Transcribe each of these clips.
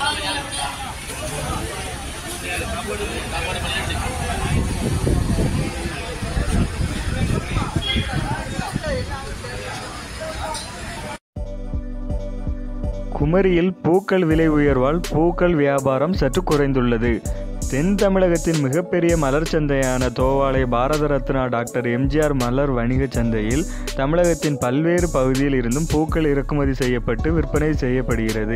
குமரியில் பூக்கள் விலை உயர்வால் பூக்கள் வியாபாரம் சற்று குறைந்துள்ளது தென் தமிழகத்தின் மிகப்பெரிய மலர் சந்தையான தோவாளை பாரத ரத்னா டாக்டர் எம்ஜிஆர் மலர் வணிகச் சந்தையில் தமிழகத்தின் பல்வேறு பகுதியில் இருந்தும் பூக்கள் இறக்குமதி செய்யப்பட்டு விற்பனை செய்யப்படுகிறது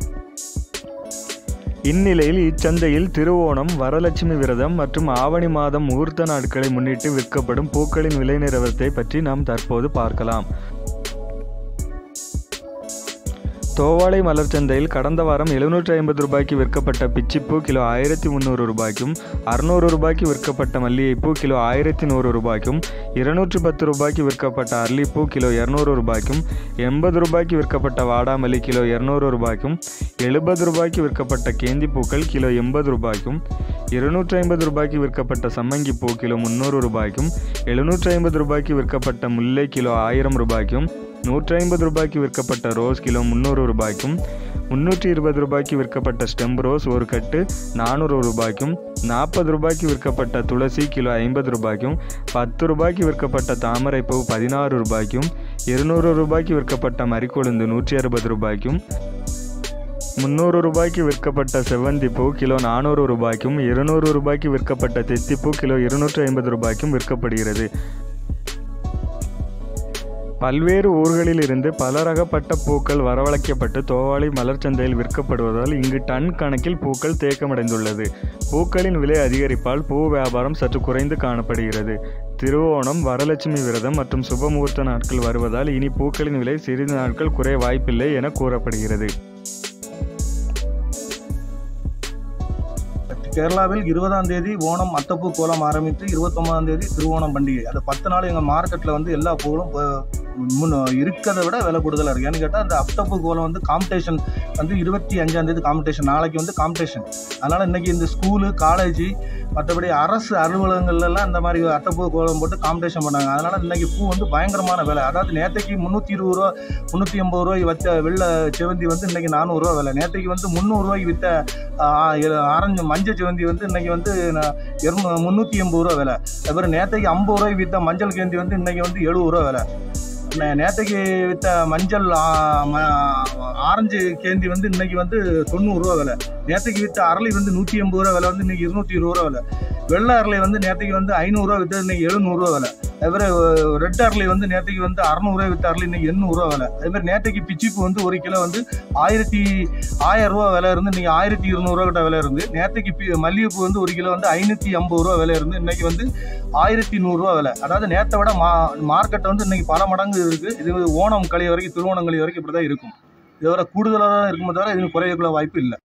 இந்நிலையில் இச்சந்தையில் திருவோணம் வரலட்சுமி விரதம் மற்றும் ஆவணி மாதம் முகூர்த்த நாட்களை முன்னிட்டு விற்கப்படும் பூக்களின் விலை நிலவரத்தை பற்றி நாம் தற்போது பார்க்கலாம் தோவாளை மலர் சந்தையில் கடந்த வாரம் எழுநூற்றி ஐம்பது ரூபாய்க்கு விற்கப்பட்ட பிச்சிப்பூ கிலோ ஆயிரத்தி முந்நூறு ரூபாய்க்கும் அறுநூறு ரூபாய்க்கு விற்கப்பட்ட மல்லிகைப்பூ கிலோ ஆயிரத்தி நூறு ரூபாய்க்கும் இருநூற்றி பத்து ரூபாய்க்கு விற்கப்பட்ட அரளிப்பூ கிலோ இரநூறு ரூபாய்க்கும் எண்பது ரூபாய்க்கு விற்கப்பட்ட வாடாமல்லி கிலோ இரநூறு ரூபாய்க்கும் எழுபது ரூபாய்க்கு விற்கப்பட்ட கேந்தி பூக்கள் கிலோ எண்பது ரூபாய்க்கும் இருநூற்றி ஐம்பது ரூபாய்க்கு விற்கப்பட்ட சம்மங்கி பூ கிலோ முந்நூறு ரூபாய்க்கும் எழுநூற்றி ஐம்பது ரூபாய்க்கு விற்கப்பட்ட முல்லை கிலோ ஆயிரம் ரூபாய்க்கும் நூற்றி ஐம்பது ரூபாய்க்கு விற்கப்பட்ட ரோஸ் கிலோ முந்நூறு ரூபாய்க்கும் முந்நூற்றி இருபது ரூபாய்க்கு விற்கப்பட்ட ஸ்டெம் ரோஸ் ஒரு கட்டு நானூறு ரூபாய்க்கும் நாற்பது ரூபாய்க்கு விற்கப்பட்ட துளசி கிலோ ஐம்பது ரூபாய்க்கும் பத்து ரூபாய்க்கு விற்கப்பட்ட தாமரைப்பூ பதினாறு ரூபாய்க்கும் இருநூறு ரூபாய்க்கு விற்கப்பட்ட மறிக்கொழுந்து நூற்றி அறுபது ரூபாய்க்கும் முந்நூறு ரூபாய்க்கு விற்கப்பட்ட செவ்வந்தி பூ கிலோ நானூறு ரூபாய்க்கும் இருநூறு ரூபாய்க்கு விற்கப்பட்ட தெத்திப்பூ கிலோ இருநூற்றி ஐம்பது ரூபாய்க்கும் விற்கப்படுகிறது பல்வேறு ஊர்களில் இருந்து பல ரகப்பட்ட பூக்கள் வரவழைக்கப்பட்டு தோவாளை மலர் சந்தையில் விற்கப்படுவதால் இங்கு டன் கணக்கில் பூக்கள் தேக்கமடைந்துள்ளது பூக்களின் விலை அதிகரிப்பால் பூ வியாபாரம் சற்று குறைந்து காணப்படுகிறது திருவோணம் வரலட்சுமி விரதம் மற்றும் சுபமுகூர்த்த நாட்கள் வருவதால் இனி பூக்களின் விலை சிறிது நாட்கள் குறைய வாய்ப்பில்லை என கூறப்படுகிறது கேரளாவில் இருபதாம் தேதி ஓணம் அத்தப்பூ கோலம் ஆரம்பித்து இருபத்தொன்பதாம் தேதி திருவோணம் பண்டிகை அது பத்து நாள் எங்கள் மார்க்கெட்டில் வந்து எல்லா பூவும் ப- முன்ன இருக்கிறத விட விலை கூடுதலாக இருக்குது ஏன்னு கேட்டால் அந்த அத்தப்பூ கோலம் வந்து காம்படிஷன் வந்து இருபத்தி அஞ்சாம் தேதி காம்படிஷன் நாளைக்கு வந்து காம்படிஷன் அதனால் இன்றைக்கி இந்த ஸ்கூலு காலேஜ் மற்றபடி அரசு அலுவலகங்கள்லாம் இந்த மாதிரி அட்டைப்பூ கோலம் போட்டு காம்படிஷன் பண்ணாங்க அதனால் இன்றைக்கி பூ வந்து பயங்கரமான விலை அதாவது நேற்றுக்கு முந்நூற்றி இருபது ரூபா முந்நூற்றி எண்பது ரூபாய் வச்ச வெள்ளை செவந்தி வந்து இன்றைக்கி நானூறுரூவா விலை நேற்றுக்கு வந்து முந்நூறுரூவாய்க்கு விற்ற ஆரஞ்சு மஞ்சள் செவந்தி வந்து இன்றைக்கி வந்து இரநூ முந்நூற்றி எண்பது ரூபா விலை அப்புறம் நேற்றுக்கு ஐம்பது ரூபாய்க்கு விற்ற மஞ்சள் கேந்தி வந்து இன்றைக்கி வந்து எழுபது ரூபா விலை நே- நேத்தைக்கு விற்ற மஞ்சள் ஆ, ம- ஆரஞ்சு கேந்தி வந்து இன்னைக்கு வந்து தொண்ணூறுரூவா விலை நேற்றுக்கு விற்ற அரளி வந்து நூற்றி எண்பது ரூபா விலை வந்து இன்னைக்கு இருநூற்றி இருபது ரூபா விலை வெள்ளை அரளி வந்து நேற்றுக்கு வந்து ஐநூறுரூவா விற்று இன்னைக்கு எழுநூறுவா விலை அதுமாதிரி ரெட் அரளி வந்து நேற்றுக்கு வந்து அறநூறுவா விற்ற அரளி இன்னைக்கு எண்ணூறுரூவா விலை அதுமாதிரி நேற்றுக்கு பிச்சிப்பு வந்து ஒரு கிலோ வந்து ஆயிரத்தி ஆயிரம் ரூபா விலை இருந்து இன்னைக்கு ஆயிரத்தி இருநூறுவா கிட்ட விலை இருந்து நேற்றுக்கு பி மல்லிகைப்பூ வந்து ஒரு கிலோ வந்து ஐநூற்றி ஐம்பது ரூபா விலை இருந்து இன்னைக்கு வந்து ஆயிரத்தி நூறுரூவா விலை அதாவது நேற்றை விட மா மார்க்கெட் வந்து இன்னைக்கு பல மடங்கு இருக்குது இது ஓணம் களி வரைக்கும் திருவோணம் களி வரைக்கும் இப்படி தான் இருக்கும் இதை விட கூடுதலாக தான் இருக்குமே தவிர இது குறையக்குள்ள வாய்ப்பு இல்லை